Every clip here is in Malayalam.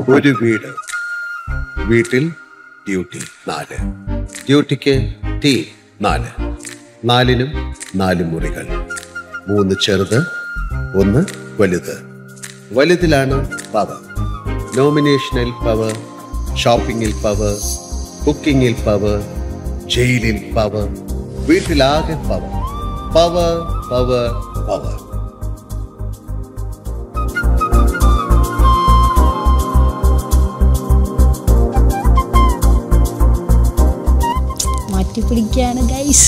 ഒരു വീട് വീട്ടിൽ ഡ്യൂട്ടി നാല് ഡ്യൂട്ടിക്ക് തീ നാല് നാലിനും നാല് മുറികൾ മൂന്ന് ചെറുത് ഒന്ന് വലുത് വലുതിലാണ് പവർ നോമിനേഷനിൽ പവർ ഷോപ്പിംഗിൽ പവർ കുക്കിങ്ങിൽ പവർ ജയിലിൽ പവർ വീട്ടിലാകെ പവർ പവർ പവർ പവർ മാറ്റിപ്പിടിക്കാണ് ഗൈസ്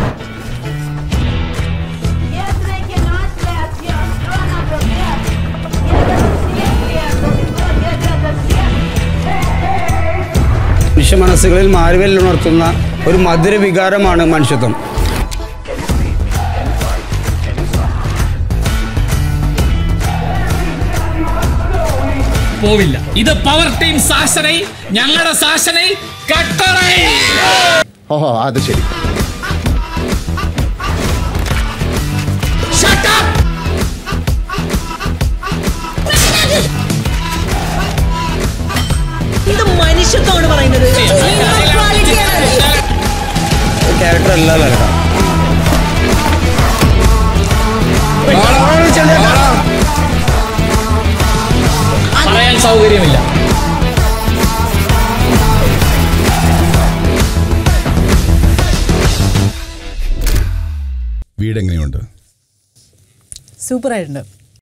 Если гимнастия съемка например, это все, это все. മനുഷ്യ മനസ്സുകളിൽ മാരുവല്ലുണർത്തുന്ന ഒരു മധുര വികാരമാണ് മനുഷ്യത്വം പോവില്ല ഇത് പവർ ടീം സാസനൈ ഞങ്ങളുടെ സാസനൈ കട്ടറൈ ഓഹോ അത് ശരി Shut up! ഇത് മനുഷ്യത്വമാണ് പറയുന്നത് ക്യാരക്ടർ അല്ല കേട്ടോ പറയാൻ സൗകര്യമില്ല വീട് എങ്ങനെയുണ്ട് സൂപ്പർ ആയിട്ടുണ്ട്